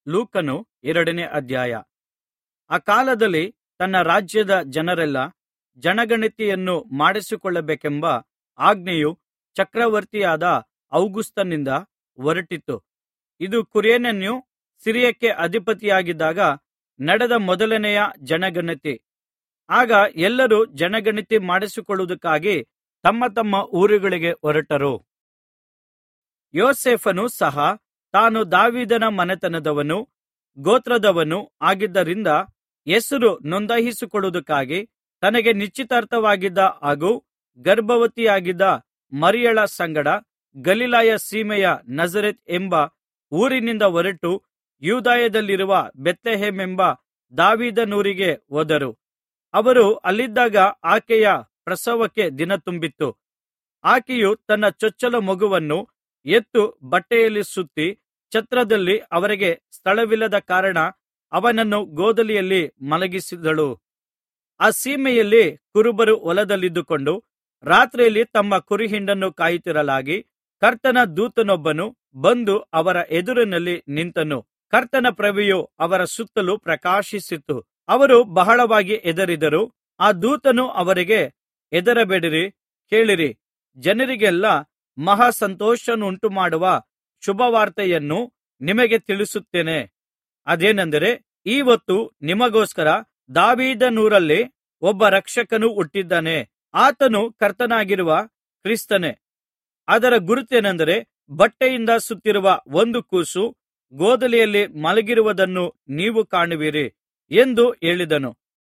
ಲೂಕನು ಎರಡನೇ ಅಧ್ಯಾಯ ಆ ಕಾಲದಲ್ಲಿ ತನ್ನ ರಾಜ್ಯದ ಜನರೆಲ್ಲಾ ಜನಗಣತಿಯನ್ನು ಮಾಡಿಸಿಕೊಳ್ಳಬೇಕೆಂಬ ಆಜ್ಞೆಯು ಚಕ್ರವರ್ತಿಯಾದ ಔಗುಸ್ತನಿಂದ ಹೊರಟಿತು ಇದು ಕುರೇನ್ಯನು ಸಿರಿಯಕ್ಕೆ ಅಧಿಪತಿಯಾಗಿದ್ದಾಗ ನಡೆದ ಮೊದಲನೆಯ ಜನಗಣತಿ ಆಗ ಎಲ್ಲರೂ ಜನಗಣತಿ ಮಾಡಿಸಿಕೊಳ್ಳುವುದಕ್ಕಾಗಿ ತಮ್ಮ ತಮ್ಮ ಊರುಗಳಿಗೆ ಹೊರಟರು ಯೋಸೇಫನು ಸಹ ತಾನು ದಾವೀದನ ಮನೆತನದವನೂ ಗೋತ್ರದವನೂ ಆಗಿದ್ದರಿಂದ ಹೆಸರು ನೋಂದಾಯಿಸಿಕೊಳ್ಳುವುದಕ್ಕಾಗಿ ತನಗೆ ನಿಶ್ಚಿತಾರ್ಥವಾಗಿದ್ದ ಹಾಗೂ ಗರ್ಭವತಿಯಾಗಿದ್ದ ಮರಿಯಳ ಸಂಗಡ ಗಲಿಲಾಯ ಸೀಮೆಯ ನಜರೇತ್ ಎಂಬ ಊರಿನಿಂದ ಹೊರಟು ಯೂದಾಯದಲ್ಲಿರುವ ಬೇತ್ಲೆಹೇಮೆಂಬ ದಾವೀದನೂರಿಗೆ ಹೋದರು ಅವರು ಅಲ್ಲಿದ್ದಾಗ ಆಕೆಯ ಪ್ರಸವಕ್ಕೆ ದಿನ ತುಂಬಿತ್ತು ಆಕೆಯು ತನ್ನ ಚೊಚ್ಚಲ ಮಗುವನ್ನು ಎತ್ತು ಬಟ್ಟೆಯಲ್ಲಿ ಸುತ್ತಿ ಛತ್ರದಲ್ಲಿ ಅವರಿಗೆ ಸ್ಥಳವಿಲ್ಲದ ಕಾರಣ ಅವನನ್ನು ಗೋದಲಿಯಲ್ಲಿ ಮಲಗಿಸಿದಳು ಆ ಸೀಮೆಯಲ್ಲಿ ಕುರುಬರು ಹೊಲದಲ್ಲಿದ್ದುಕೊಂಡು ರಾತ್ರಿಯಲ್ಲಿ ತಮ್ಮ ಕುರಿಹಿಂಡನ್ನು ಕಾಯುತ್ತಿರಲಾಗಿ ಕರ್ತನ ದೂತನೊಬ್ಬನು ಬಂದು ಅವರ ಎದುರಿನಲ್ಲಿ ನಿಂತನು ಕರ್ತನ ಪ್ರಭೆಯು ಅವರ ಸುತ್ತಲು ಪ್ರಕಾಶಿಸಿತು ಅವರು ಬಹಳವಾಗಿ ಹೆದರಿದರು ಆ ದೂತನು ಅವರಿಗೆ ಹೆದರಬೇಡಿರಿ ಕೇಳಿರಿ ಜನರಿಗೆಲ್ಲಾ ಮಹಾ ಸಂತೋಷವನ್ನುಂಟುಮಾಡುವ ಶುಭವಾರ್ತೆಯನ್ನು ನಿಮಗೆ ತಿಳಿಸುತ್ತೇನೆ ಅದೇನೆಂದರೆ ಈ ಹೊತ್ತು ನಿಮಗೋಸ್ಕರ ದಾವೀದನೂರಲ್ಲಿ ಒಬ್ಬ ರಕ್ಷಕನು ಹುಟ್ಟಿದ್ದಾನೆ ಆತನು ಕರ್ತನಾಗಿರುವ ಕ್ರಿಸ್ತನೇ ಅದರ ಗುರುತೇನೆಂದರೆ ಬಟ್ಟೆಯಿಂದ ಸುತ್ತಿರುವ ಒಂದು ಕೂಸು ಗೋದಲಿಯಲ್ಲಿ ಮಲಗಿರುವುದನ್ನು ನೀವು ಕಾಣುವಿರಿ ಎಂದು ಹೇಳಿದನು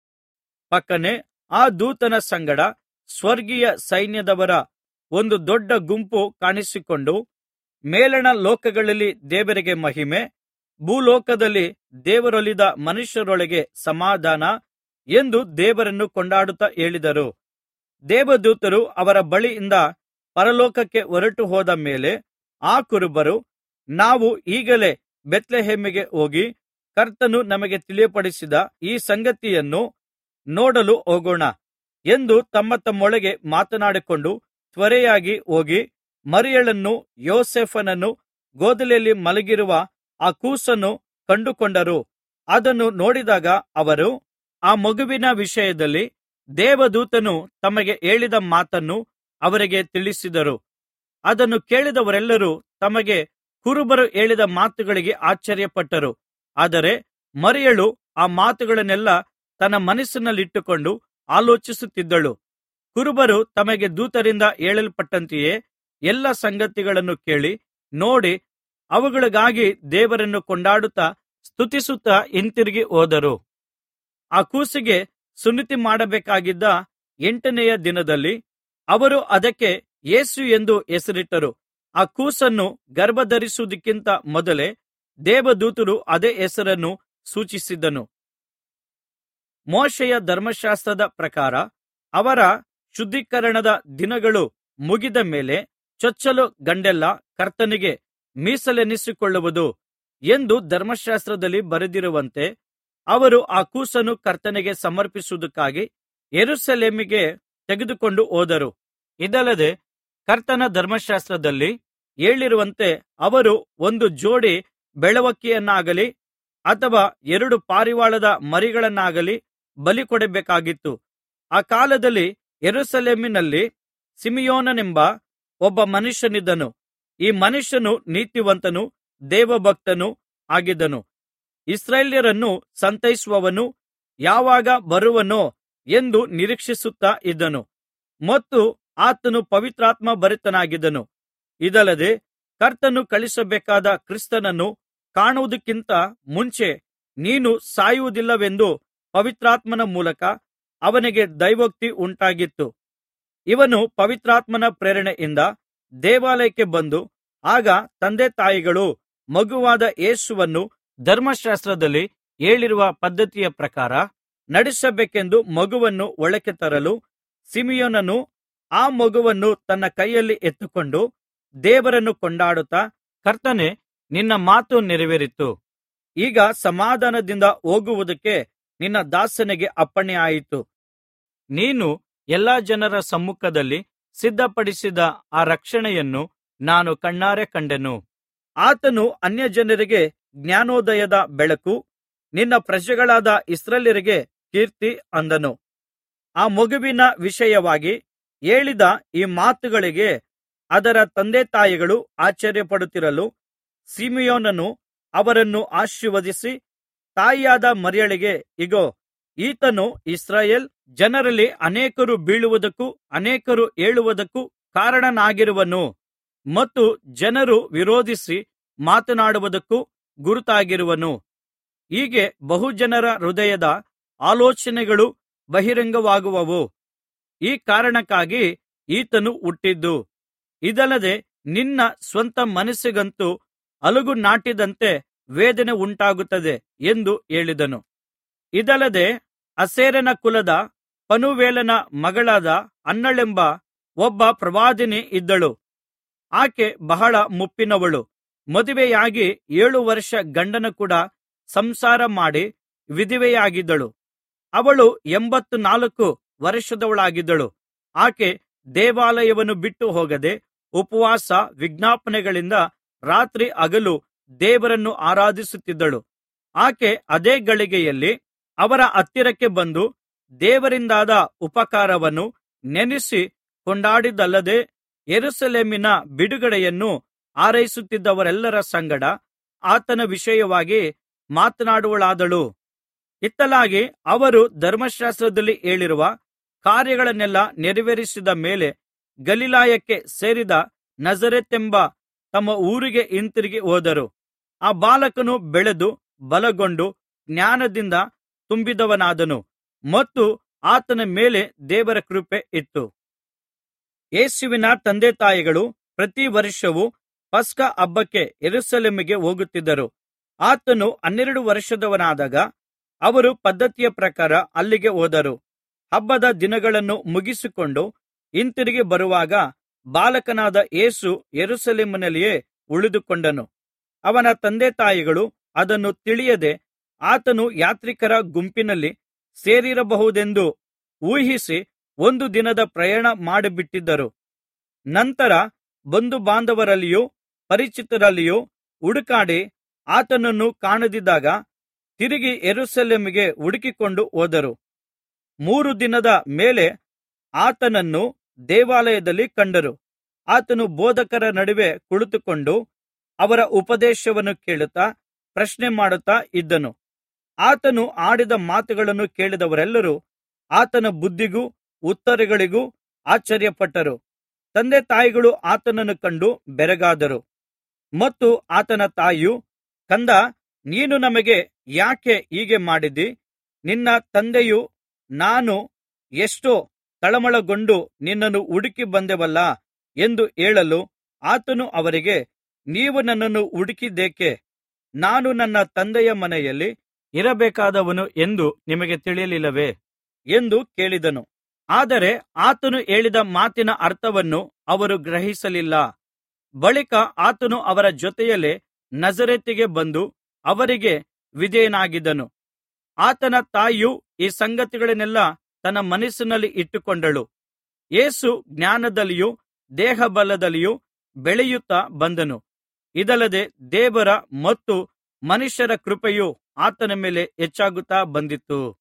ಪಕ್ಕನೆ ಆ ದೂತನ ಸಂಗಡ ಸ್ವರ್ಗೀಯ ಸೈನ್ಯದವರ ಒಂದು ದೊಡ್ಡ ಗುಂಪು ಕಾಣಿಸಿಕೊಂಡು ಮೇಲಣ ಲೋಕಗಳಲ್ಲಿ ದೇವರಿಗೆ ಮಹಿಮೆ ಭೂಲೋಕದಲ್ಲಿ ದೇವರೊಲಿದ ಮನುಷ್ಯರೊಳಗೆ ಸಮಾಧಾನ ಎಂದು ದೇವರನ್ನು ಕೊಂಡಾಡುತ್ತಾ ಹೇಳಿದರು ದೇವದೂತರು ಅವರ ಬಳಿಯಿಂದ ಪರಲೋಕಕ್ಕೆ ಹೊರಟು ಹೋದ ಮೇಲೆ ಆ ಕುರುಬರು ನಾವು ಈಗಲೇ ಬೇತ್ಲೆಹೇಮಿಗೆ ಹೋಗಿ ಕರ್ತನು ನಮಗೆ ತಿಳಿಯಪಡಿಸಿದ ಈ ಸಂಗತಿಯನ್ನು ನೋಡಲು ಹೋಗೋಣ ಎಂದು ತಮ್ಮ ತಮ್ಮೊಳಗೆ ಮಾತನಾಡಿಕೊಂಡು ತ್ವರೆಯಾಗಿ ಹೋಗಿ ಮರಿಯಳನ್ನು ಯೋಸೇಫನನ್ನು ಗೋದಲಿಯಲ್ಲಿ ಮಲಗಿರುವ ಆ ಕೂಸನ್ನು ಕಂಡುಕೊಂಡರು ಅದನ್ನು ನೋಡಿದಾಗ ಅವರು ಆ ಮಗುವಿನ ವಿಷಯದಲ್ಲಿ ದೇವದೂತನು ತಮಗೆ ಹೇಳಿದ ಮಾತನ್ನು ಅವರಿಗೆ ತಿಳಿಸಿದರು ಅದನ್ನು ಕೇಳಿದವರೆಲ್ಲರೂ ತಮಗೆ ಕುರುಬರು ಹೇಳಿದ ಮಾತುಗಳಿಗೆ ಆಶ್ಚರ್ಯಪಟ್ಟರು ಆದರೆ ಮರಿಯಳು ಆ ಮಾತುಗಳನ್ನೆಲ್ಲಾ ತನ್ನ ಮನಸ್ಸಿನಲ್ಲಿಟ್ಟುಕೊಂಡು ಆಲೋಚಿಸುತ್ತಿದ್ದಳು ಕುರುಬರು ತಮಗೆ ದೂತರಿಂದ ಹೇಳಲ್ಪಟ್ಟಂತೆಯೇ ಎಲ್ಲಾ ಸಂಗತಿಗಳನ್ನು ಕೇಳಿ ನೋಡಿ ಅವುಗಳಿಗಾಗಿ ದೇವರನ್ನು ಕೊಂಡಾಡುತ್ತಾ ಸ್ತುತಿಸುತ್ತಾ ಹಿಂತಿರುಗಿ ಹೋದರು ಆ ಕೂಸಿಗೆ ಸುನ್ನತಿ ಮಾಡಬೇಕಾಗಿದ್ದ ಎಂಟನೆಯ ದಿನದಲ್ಲಿ ಅವರು ಅದಕ್ಕೆ ಯೇಸು ಎಂದು ಹೆಸರಿಟ್ಟರು ಆ ಕೂಸನ್ನು ಗರ್ಭಧರಿಸುವುದಕ್ಕಿಂತ ಮೊದಲೇ ದೇವದೂತರು ಅದೇ ಹೆಸರನ್ನು ಸೂಚಿಸಿದ್ದನು ಮೋಶೆಯ ಧರ್ಮಶಾಸ್ತ್ರದ ಪ್ರಕಾರ ಅವರ ಶುದ್ಧೀಕರಣದ ದಿನಗಳು ಮುಗಿದ ಮೇಲೆ ಚೊಚ್ಚಲು ಗಂಡೆಲ್ಲಾ ಕರ್ತನಿಗೆ ಮೀಸಲೆನಿಸಿಕೊಳ್ಳುವುದು ಎಂದು ಧರ್ಮಶಾಸ್ತ್ರದಲ್ಲಿ ಬರೆದಿರುವಂತೆ ಅವರು ಆ ಕೂಸನ್ನು ಕರ್ತನಿಗೆ ಸಮರ್ಪಿಸುವುದಕ್ಕಾಗಿ ಯೆರೂಸಲೇಮಿಗೆ ತೆಗೆದುಕೊಂಡು ಹೋದರು ಇದಲ್ಲದೆ ಕರ್ತನ ಧರ್ಮಶಾಸ್ತ್ರದಲ್ಲಿ ಹೇಳಿರುವಂತೆ ಅವರು ಒಂದು ಜೋಡಿ ಬೆಳವಕ್ಕಿಯನ್ನಾಗಲಿ ಅಥವಾ ಎರಡು ಪಾರಿವಾಳದ ಮರಿಗಳನ್ನಾಗಲಿ ಬಲಿಕೊಡಬೇಕಾಗಿತ್ತು ಆ ಕಾಲದಲ್ಲಿ ಯೆರೂಸಲೇಮಿನಲ್ಲಿ ಸಿಮೆಯೋನನೆಂಬ ಒಬ್ಬ ಮನುಷ್ಯನಿದ್ದನು ಈ ಮನುಷ್ಯನು ನೀತಿವಂತನೂ ದೇವಭಕ್ತನೂ ಆಗಿದ್ದನು ಇಸ್ರಾಯೇಲ್ಯರನ್ನು ಸಂತೈಸುವವನು ಯಾವಾಗ ಬರುವನೋ ಎಂದು ನಿರೀಕ್ಷಿಸುತ್ತಾ ಇದ್ದನು ಮತ್ತು ಆತನು ಪವಿತ್ರಾತ್ಮ ಭರಿತನಾಗಿದ್ದನು ಇದಲ್ಲದೆ ಕರ್ತನು ಕಳುಹಿಸಬೇಕಾದ ಕ್ರಿಸ್ತನನ್ನು ಕಾಣುವುದಕ್ಕಿಂತ ಮುಂಚೆ ನೀನು ಸಾಯುವುದಿಲ್ಲವೆಂದು ಪವಿತ್ರಾತ್ಮನ ಮೂಲಕ ಅವನಿಗೆ ದೈವೋಕ್ತಿ ಉಂಟಾಗಿತ್ತು ಇವನು ಪವಿತ್ರಾತ್ಮನ ಪ್ರೇರಣೆಯಿಂದ ದೇವಾಲಯಕ್ಕೆ ಬಂದು ಆಗ ತಂದೆತಾಯಿಗಳು ಮಗುವಾದ ಯೇಸುವನ್ನು ಧರ್ಮಶಾಸ್ತ್ರದಲ್ಲಿ ಹೇಳಿರುವ ಪದ್ಧತಿಯ ಪ್ರಕಾರ ನಡೆಸಬೇಕೆಂದು ಮಗುವನ್ನು ಒಳಕ್ಕೆ ತರಲು ಸಿಮೆಯೋನನು ಆ ಮಗುವನ್ನು ತನ್ನ ಕೈಯಲ್ಲಿ ಎತ್ತುಕೊಂಡು ದೇವರನ್ನು ಕೊಂಡಾಡುತ್ತಾ ಕರ್ತನೇ ನಿನ್ನ ಮಾತು ನೆರವೇರಿತು ಈಗ ಸಮಾಧಾನದಿಂದ ಹೋಗುವುದಕ್ಕೆ ನಿನ್ನ ದಾಸನಿಗೆ ಅಪ್ಪಣೆಯಾಯಿತು ನೀನು ಎಲ್ಲಾ ಜನರ ಸಮ್ಮುಖದಲ್ಲಿ ಸಿದ್ಧಪಡಿಸಿದ ಆ ರಕ್ಷಣೆಯನ್ನು ನಾನು ಕಣ್ಣಾರೆ ಕಂಡೆನು ಆತನು ಅನ್ಯಜನರಿಗೆ ಜ್ಞಾನೋದಯದ ಬೆಳಕು ನಿನ್ನ ಪ್ರಜೆಗಳಾದ ಇಸ್ರಾಯೇಲರಿಗೆ ಕೀರ್ತಿ ಅಂದನು ಆ ಮಗುವಿನ ವಿಷಯವಾಗಿ ಹೇಳಿದ ಈ ಮಾತುಗಳಿಗೆ ಅದರ ತಂದೆತಾಯಿಗಳು ಆಶ್ಚರ್ಯಪಡುತ್ತಿರಲು ಸಿಮೆಯೋನನು ಅವರನ್ನು ಆಶೀರ್ವದಿಸಿ ತಾಯಿಯಾದ ಮರಿಯಳಿಗೆ ಇಗೋ ಈತನು ಇಸ್ರಾಯೇಲ್ ಜನರಲ್ಲಿ ಅನೇಕರು ಬೀಳುವುದಕ್ಕೂ ಅನೇಕರು ಏಳುವುದಕ್ಕೂ ಕಾರಣನಾಗಿರುವನು ಮತ್ತು ಜನರು ವಿರೋಧಿಸಿ ಮಾತನಾಡುವುದಕ್ಕೂ ಗುರುತಾಗಿರುವನು ಹೀಗೆ ಬಹುಜನರ ಹೃದಯದ ಆಲೋಚನೆಗಳು ಬಹಿರಂಗವಾಗುವವು ಈ ಕಾರಣಕ್ಕಾಗಿ ಈತನು ಹುಟ್ಟಿದ್ದು ಇದಲ್ಲದೆ ನಿನ್ನ ಸ್ವಂತ ಮನಸ್ಸಿಗಂತೂ ಅಲುಗು ನಾಟಿದಂತೆ ವೇದನೆ ಉಂಟಾಗುತ್ತದೆ ಎಂದು ಹೇಳಿದನು ಇದಲ್ಲದೆ ಅಸೇರನ ಕುಲದ ಪನುವೇಲನ ಮಗಳಾದ ಅನ್ನಳೆಂಬ ಒಬ್ಬ ಪ್ರವಾದಿನಿ ಇದ್ದಳು ಆಕೆ ಬಹಳ ಮುಪ್ಪಿನವಳು ಮದುವೆಯಾಗಿ ಏಳು ವರ್ಷ ಗಂಡನ ಕೂಡ ಸಂಸಾರ ಮಾಡಿ ವಿಧವೆಯಾಗಿದ್ದಳು ಅವಳು ಎಂಬತ್ತು ನಾಲ್ಕು ವರ್ಷದವಳಾಗಿದ್ದಳು ಆಕೆ ದೇವಾಲಯವನ್ನು ಬಿಟ್ಟು ಹೋಗದೆ ಉಪವಾಸ ವಿಜ್ಞಾಪನೆಗಳಿಂದ ರಾತ್ರಿ ಹಗಲು ದೇವರನ್ನು ಆರಾಧಿಸುತ್ತಿದ್ದಳು ಆಕೆ ಅದೇ ಗಳಿಗೆಯಲ್ಲಿ ಅವರ ಹತ್ತಿರಕ್ಕೆ ಬಂದು ದೇವರಿಂದಾದ ಉಪಕಾರವನ್ನು ನೆನಸಿ ಕೊಂಡಾಡಿದ್ದಲ್ಲದೆ ಯೆರೂಸಲೇಮಿನ ಬಿಡುಗಡೆಯನ್ನು ಹಾರೈಸುತ್ತಿದ್ದವರೆಲ್ಲರ ಸಂಗಡ ಆತನ ವಿಷಯವಾಗಿ ಮಾತನಾಡುವಳಾದಳು ಇತ್ತಲಾಗಿ ಅವರು ಧರ್ಮಶಾಸ್ತ್ರದಲ್ಲಿ ಹೇಳಿರುವ ಕಾರ್ಯಗಳನ್ನೆಲ್ಲಾ ನೆರವೇರಿಸಿದ ಮೇಲೆ ಗಲಿಲಾಯಕ್ಕೆ ಸೇರಿದ ನಜರೇತೆಂಬ ತಮ್ಮ ಊರಿಗೆ ಹಿಂತಿರುಗಿ ಹೋದರು ಆ ಬಾಲಕನು ಬೆಳೆದು ಬಲಗೊಂಡು ಜ್ಞಾನದಿಂದ ತುಂಬಿದವನಾದನು ಮತ್ತು ಆತನ ಮೇಲೆ ದೇವರ ಕೃಪೆ ಇತ್ತು ಯೇಸುವಿನ ತಂದೆತಾಯಿಗಳು ಪ್ರತಿ ವರ್ಷವೂ ಪಸ್ಕ ಹಬ್ಬಕ್ಕೆ ಯೆರೂಸಲೇಮಿಗೆ ಹೋಗುತ್ತಿದ್ದರು ಆತನು ಹನ್ನೆರಡು ವರ್ಷದವನಾದಾಗ ಅವರು ಪದ್ಧತಿಯ ಪ್ರಕಾರ ಅಲ್ಲಿಗೆ ಹೋದರು ಹಬ್ಬದ ದಿನಗಳನ್ನು ಮುಗಿಸಿಕೊಂಡು ಹಿಂತಿರುಗಿ ಬರುವಾಗ ಬಾಲಕನಾದ ಯೇಸು ಯೆರೂಸಲೇಮಿನಲ್ಲಿಯೇ ಉಳಿದುಕೊಂಡನು ಅವನ ತಂದೆತಾಯಿಗಳು ಅದನ್ನು ತಿಳಿಯದೆ ಆತನು ಯಾತ್ರಿಕರ ಗುಂಪಿನಲ್ಲಿ ಸೇರಿರಬಹುದೆಂದು ಊಹಿಸಿ ಒಂದು ದಿನದ ಪ್ರಯಾಣ ಮಾಡಿಬಿಟ್ಟಿದ್ದರು ನಂತರ ಬಂಧುಬಾಂಧವರಲ್ಲಿಯೂ ಪರಿಚಿತರಲ್ಲಿಯೂ ಹುಡುಕಾಡಿ ಆತನನ್ನು ಕಾಣದಿದ್ದಾಗ ತಿರುಗಿ ಯೆರೂಸಲೇಮಿಗೆ ಹುಡುಕಿಕೊಂಡು ಹೋದರು ಮೂರು ದಿನದ ಮೇಲೆ ಆತನನ್ನು ದೇವಾಲಯದಲ್ಲಿ ಕಂಡರು ಆತನು ಬೋಧಕರ ನಡುವೆ ಕುಳಿತುಕೊಂಡು ಅವರ ಉಪದೇಶವನ್ನು ಕೇಳುತ್ತಾ ಪ್ರಶ್ನೆ ಮಾಡುತ್ತಾ ಇದ್ದನು ಆತನು ಆಡಿದ ಮಾತುಗಳನ್ನು ಕೇಳಿದವರೆಲ್ಲರೂ ಆತನ ಬುದ್ಧಿಗೂ ಉತ್ತರಗಳಿಗೂ ಆಶ್ಚರ್ಯಪಟ್ಟರು ತಂದೆತಾಯಿಗಳು ಆತನನ್ನು ಕಂಡು ಬೆರಗಾದರು ಮತ್ತು ಆತನ ತಾಯಿಯು ಕಂದಾ ನೀನು ನಮಗೆ ಯಾಕೆ ಹೀಗೆ ಮಾಡಿದಿ ನಿನ್ನ ತಂದೆಯು ನಾನು ಎಷ್ಟೋ ತಳಮಳಗೊಂಡು ನಿನ್ನನ್ನು ಹುಡುಕಿ ಬಂದೆವಲ್ಲಾ ಎಂದು ಹೇಳಲು ಆತನು ಅವರಿಗೆ ನೀವು ನನ್ನನ್ನು ಹುಡುಕಿದ್ದೇಕೆ ನಾನು ನನ್ನ ತಂದೆಯ ಮನೆಯಲ್ಲಿ ಇರಬೇಕಾದವನು ಎಂದು ನಿಮಗೆ ತಿಳಿಯಲಿಲ್ಲವೇ ಎಂದು ಕೇಳಿದನು ಆದರೆ ಆತನು ಹೇಳಿದ ಮಾತಿನ ಅರ್ಥವನ್ನು ಅವರು ಗ್ರಹಿಸಲಿಲ್ಲ ಬಳಿಕ ಆತನು ಅವರ ಜೊತೆಯಲ್ಲೇ ನಜರೇತಿಗೆ ಬಂದು ಅವರಿಗೆ ವಿಧೇಯನಾಗಿದ್ದನು ಆತನ ತಾಯಿಯು ಈ ಸಂಗತಿಗಳನ್ನೆಲ್ಲಾ ತನ್ನ ಮನಸ್ಸಿನಲ್ಲಿ ಇಟ್ಟುಕೊಂಡಳು ಯೇಸು ಜ್ಞಾನದಲ್ಲಿಯೂ ದೇಹಬಲದಲ್ಲಿಯೂ ಬೆಳೆಯುತ್ತಾ ಬಂದನು ಇದಲ್ಲದೆ ದೇವರ ಮತ್ತು ಮನುಷ್ಯರ ಕೃಪೆಯು ಆತನ ಮೇಲೆ ಹೆಚ್ಚಾಗುತ್ತಾ ಬಂದಿತು